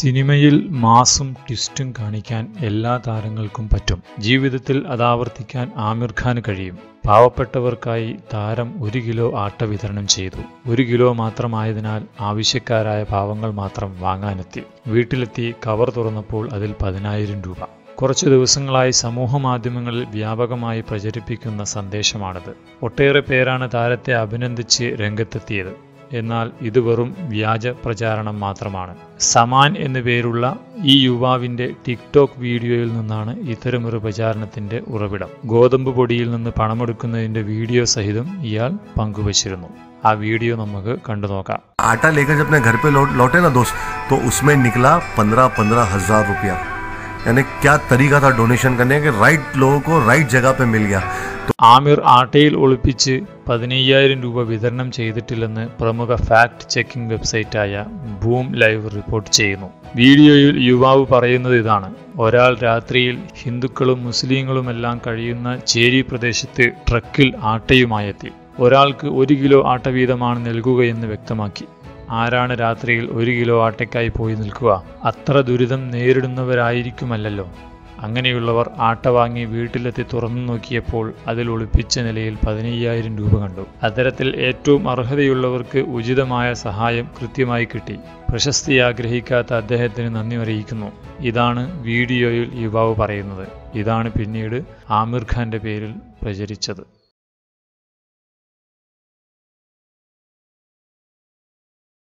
സിനിമയിൽ മാസും ട്വിസ്റ്റും കാണിക്കാൻ എല്ലാ താരങ്ങൾക്കും പറ്റും ജീവിതത്തിൽ അതാവർത്തിക്കാൻ ആമിർ ഖാന് കഴിയും പാവപ്പെട്ടവർക്കായി താരം ഒരു കിലോ ആട്ട വിതരണം ചെയ്തു ഒരു കിലോ മാത്രമായതിനാൽ ആവശ്യക്കാരായ പാവങ്ങൾ മാത്രം വാങ്ങാനെത്തി വീട്ടിലെത്തി കവർ തുറന്നപ്പോൾ അതിൽ പതിനായിരം രൂപ കുറച്ചു ദിവസങ്ങളായി സമൂഹ മാധ്യമങ്ങളിൽ വ്യാപകമായി പ്രചരിപ്പിക്കുന്ന സന്ദേശമാണിത് ഒട്ടേറെ പേരാണ് താരത്തെ അഭിനന്ദിച്ച് രംഗത്തെത്തിയത് എന്നാൽ ഇത് വെറും വ്യാജ പ്രചാരണം മാത്രമാണ് സമാൻ എന്നു പേരുള്ള ഈ യുവാവിന്റെ ടിക്ടോക്ക് വീഡിയോയിൽ നിന്നാണ് ഇത്തരമൊരു പ്രചാരണത്തിന്റെ ഉറവിടം ഗോതമ്പ് പൊടിയിൽ നിന്ന് പണമെടുക്കുന്നതിന്റെ വീഡിയോ സഹിതം ഇയാൾ പങ്കുവച്ചിരുന്നു ആ വീഡിയോ നമുക്ക് കണ്ടു നോക്കാം आटा लेकर जब अपने घर पे लौट लौटे ना दोस्त तो उसमें निकला पंद्रह पंद्रह हजार रुपया यानी क्या तरीका था डोनेशन करने के राइट लोगों को राइट जगह पे मिल गया तो ആമിർ ആട്ടയിൽ ഒളിപ്പിച്ച് പതിനയ്യായിരം രൂപ വിതരണം ചെയ്തിട്ടില്ലെന്ന് പ്രമുഖ ഫാക്ട് ചെക്കിംഗ് വെബ്സൈറ്റായ ബൂം ലൈവ് റിപ്പോർട്ട് ചെയ്യുന്നു വീഡിയോയിൽ യുവാവ് പറയുന്നത് ഇതാണ് ഒരാൾ രാത്രിയിൽ ഹിന്ദുക്കളും മുസ്ലിങ്ങളുമെല്ലാം കഴിയുന്ന ചേരി പ്രദേശത്ത് ട്രക്കിൽ ആട്ടയുമായെത്തി ഒരാൾക്ക് ഒരു കിലോ ആട്ട വീതമാണ് നൽകുകയെന്ന് വ്യക്തമാക്കി ആരാണ് രാത്രിയിൽ ഒരു കിലോ ആട്ടയ്ക്കായി പോയി നിൽക്കുക അത്ര ദുരിതം നേരിടുന്നവരായിരിക്കുമല്ലല്ലോ അങ്ങനെയുള്ളവർ ആട്ട വാങ്ങി വീട്ടിലെത്തി തുറന്നു നോക്കിയപ്പോൾ അതിൽ ഒളിപ്പിച്ച നിലയിൽ പതിനയ്യായിരം രൂപ കണ്ടു അത്തരത്തിൽ ഏറ്റവും അർഹതയുള്ളവർക്ക് ഉചിതമായ സഹായം കൃത്യമായി കിട്ടി പ്രശസ്തി ആഗ്രഹിക്കാത്ത അദ്ദേഹത്തിന് നന്ദി അറിയിക്കുന്നു ഇതാണ് വീഡിയോയിൽ യുവാവ് പറയുന്നത് ഇതാണ് പിന്നീട് ആമിർ ഖാന്റെ പേരിൽ പ്രചരിച്ചത്